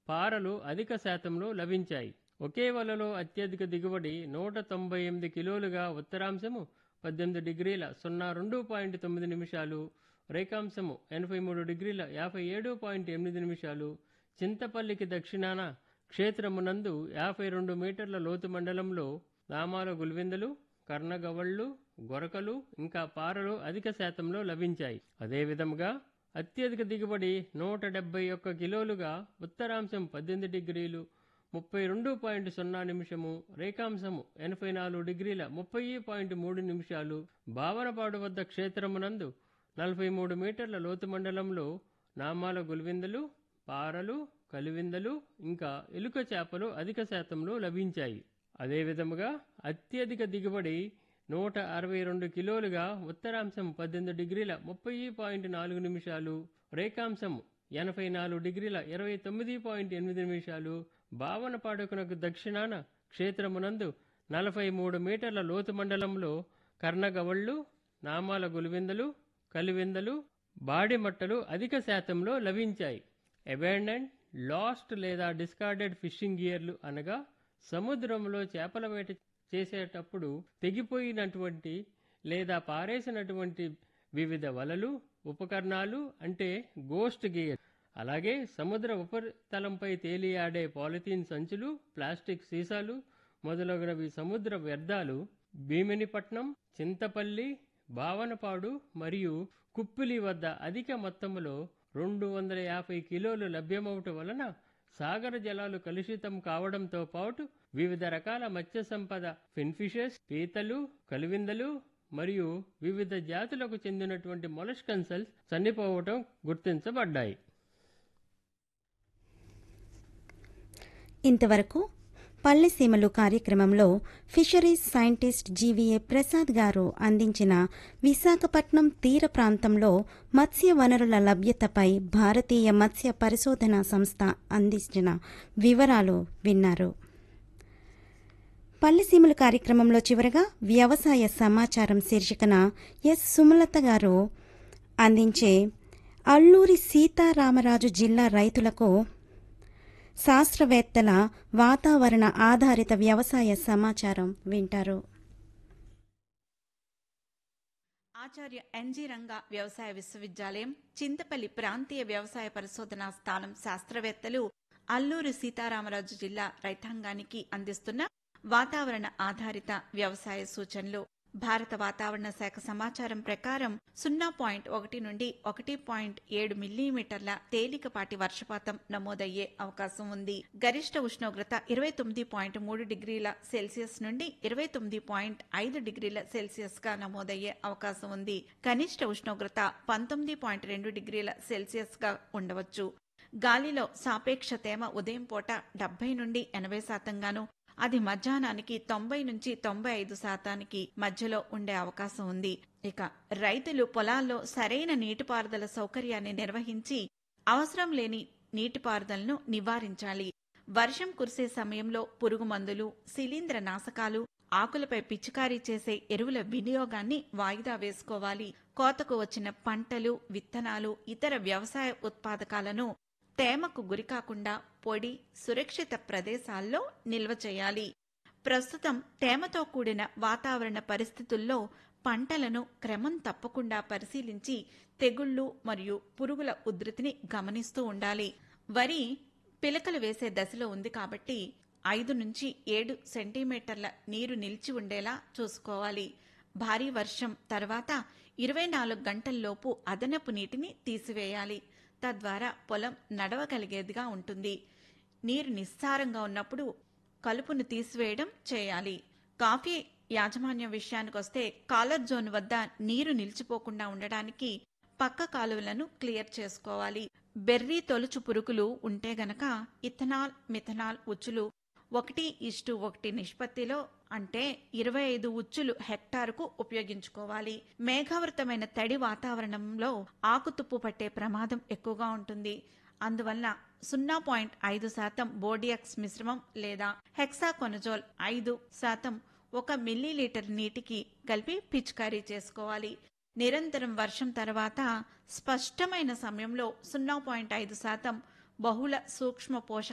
పారలు అధిక శాతంలో లభించాయి ఒకే వలలో అత్యధిక దిగుబడి నూట తొంభై ఎనిమిది కిలోలుగా ఉత్తరాంశము పద్దెనిమిది డిగ్రీల సున్నా రెండు పాయింట్ తొమ్మిది నిమిషాలు రేఖాంశము ఎనభై మూడు డిగ్రీల యాభై ఏడు పాయింట్ ఎనిమిది నిమిషాలు చింతపల్లికి దక్షిణాన క్షేత్రమునందు యాభై రెండు మీటర్ల లోతు మండలంలో నామాల గుల్విందలు కర్ణగవళ్ళు గొరకలు ఇంకా పారలు అధిక శాతంలో లభించాయి అదేవిధముగా అత్యధిక దిగుబడి నూట డెబ్బై ఒక్క కిలోలుగా ఉత్తరాంశం పద్దెనిమిది డిగ్రీలు ముప్పై రెండు పాయింట్ సున్నా నిమిషము రేఖాంశము ఎనభై నాలుగు డిగ్రీల ముప్పై పాయింట్ మూడు నిమిషాలు భావనపాడు వద్ద క్షేత్రమునందు నలభై మూడు మీటర్ల లోతు మండలంలో నామాల గుల్విందలు పారలు కలివిందలు ఇంకా ఎలుక చేపలు అధిక శాతంలో లభించాయి అదేవిధముగా అత్యధిక దిగుబడి నూట అరవై రెండు కిలోలుగా ఉత్తరాంశం పద్దెనిమిది డిగ్రీల ముప్పై పాయింట్ నాలుగు నిమిషాలు రేఖాంశం ఎనభై నాలుగు డిగ్రీల ఇరవై తొమ్మిది పాయింట్ ఎనిమిది నిమిషాలు భావన పాడుకునకు దక్షిణాన క్షేత్రమునందు నలభై మూడు మీటర్ల లోతు మండలంలో కర్ణగవళ్ళు నామాల గులివిందలు కలివిందలు బాడిమట్టలు అధిక శాతంలో లభించాయి అబాండెంట్ లాస్ట్ లేదా డిస్కార్డెడ్ ఫిషింగ్ గియర్లు అనగా సముద్రంలో చేపల వేట చేసేటప్పుడు తెగిపోయినటువంటి లేదా పారేసినటువంటి వివిధ వలలు ఉపకరణాలు అంటే గోస్ట్ గేర్ అలాగే సముద్ర ఉపరితలంపై తేలియాడే పాలిథీన్ సంచులు ప్లాస్టిక్ సీసాలు మొదలగునవి సముద్ర వ్యర్థాలు భీమినిపట్నం చింతపల్లి భావనపాడు మరియు కుప్పిలి వద్ద అధిక మొత్తములో రెండు వందల యాభై కిలోలు లభ్యమవటం వలన సాగర జలాలు కలుషితం కావడంతో పాటు వివిధ రకాల మత్స్య సంపద ఫిన్ఫిషెస్ పీతలు కలివిందలు మరియు వివిధ జాతులకు చెందినటువంటి మొలస్కన్సల్స్ చనిపోవటం గుర్తించబడ్డాయి ఇంతవరకు పల్లెసీమలు కార్యక్రమంలో ఫిషరీస్ సైంటిస్ట్ జీవీఏ ప్రసాద్ గారు అందించిన విశాఖపట్నం తీర ప్రాంతంలో మత్స్య వనరుల లభ్యతపై భారతీయ మత్స్య పరిశోధనా సంస్థ అందించిన వివరాలు విన్నారు పల్లెసీమలు కార్యక్రమంలో చివరగా వ్యవసాయ సమాచారం శీర్షికన ఎస్ సుమలత గారు అందించే అల్లూరి సీతారామరాజు జిల్లా రైతులకు శాస్త్రవేత్తల వాతావరణ ఆధారిత వ్యవసాయ సమాచారం వింటారు ఆచార్య ఎన్జి రంగా వ్యవసాయ విశ్వవిద్యాలయం చింతపల్లి ప్రాంతీయ వ్యవసాయ పరిశోధనా స్థానం శాస్త్రవేత్తలు అల్లూరు సీతారామరాజు జిల్లా రైతాంగానికి అందిస్తున్న వాతావరణ ఆధారిత వ్యవసాయ సూచనలు భారత వాతావరణ శాఖ సమాచారం ప్రకారం సున్నా పాయింట్ ఒకటి నుండి ఒకటి పాయింట్ ఏడు మిల్లీమీటర్ల తేలికపాటి వర్షపాతం నమోదయ్యే అవకాశం ఉంది గరిష్ట ఉష్ణోగ్రత ఇరవై తొమ్మిది పాయింట్ మూడు డిగ్రీల సెల్సియస్ నుండి ఇరవై తొమ్మిది పాయింట్ ఐదు డిగ్రీల సెల్సియస్ గా నమోదయ్యే అవకాశం ఉంది కనిష్ట ఉష్ణోగ్రత పంతొమ్మిది పాయింట్ రెండు డిగ్రీల సెల్సియస్ గా ఉండవచ్చు గాలిలో సాపేక్ష తేమ ఉదయం పూట డెబ్బై నుండి ఎనభై శాతంగాను అది మధ్యాహ్నానికి తొంభై నుంచి తొంభై ఐదు శాతానికి మధ్యలో ఉండే అవకాశం ఉంది ఇక రైతులు పొలాల్లో సరైన నీటిపారుదల సౌకర్యాన్ని నిర్వహించి అవసరం లేని నీటిపారుదలను నివారించాలి వర్షం కురిసే సమయంలో పురుగు మందులు శిలీంద్ర నాశకాలు ఆకులపై పిచికారీ చేసే ఎరువుల వినియోగాన్ని వాయిదా వేసుకోవాలి కోతకు వచ్చిన పంటలు విత్తనాలు ఇతర వ్యవసాయ ఉత్పాదకాలను తేమకు గురికాకుండా పొడి సురక్షిత ప్రదేశాల్లో నిల్వ చేయాలి ప్రస్తుతం తేమతో కూడిన వాతావరణ పరిస్థితుల్లో పంటలను క్రమం తప్పకుండా పరిశీలించి తెగుళ్లు మరియు పురుగుల ఉధృతిని గమనిస్తూ ఉండాలి వరి పిలకలు వేసే దశలో ఉంది కాబట్టి ఐదు నుంచి ఏడు సెంటీమీటర్ల నీరు నిలిచి ఉండేలా చూసుకోవాలి భారీ వర్షం తర్వాత ఇరవై నాలుగు గంటల్లోపు అదనపు నీటిని తీసివేయాలి తద్వారా పొలం నడవగలిగేదిగా ఉంటుంది నీరు నిస్సారంగా ఉన్నప్పుడు కలుపును తీసివేయడం చేయాలి కాఫీ యాజమాన్యం విషయానికొస్తే కాలర్ జోన్ వద్ద నీరు నిలిచిపోకుండా ఉండడానికి పక్క కాలువలను క్లియర్ చేసుకోవాలి బెర్రీ తొలుచు పురుగులు ఉంటే గనక ఇథనాల్ మిథనాల్ ఉచ్చులు ఒకటి ఇష్టు ఒకటి నిష్పత్తిలో అంటే ఇరవై ఐదు ఉచ్చులు హెక్టారుకు ఉపయోగించుకోవాలి మేఘావృతమైన తడి వాతావరణంలో ఆకుతుప్పు పట్టే ప్రమాదం ఎక్కువగా ఉంటుంది అందువల్ల సున్నా పాయింట్ ఐదు శాతం బోడియక్స్ మిశ్రమం లేదా హెక్సాకొనజోల్ ఐదు శాతం ఒక మిల్లీలీటర్ నీటికి కలిపి పిచికారీ చేసుకోవాలి నిరంతరం వర్షం తర్వాత స్పష్టమైన సమయంలో సున్నా పాయింట్ ఐదు శాతం బహుళ సూక్ష్మ పోషక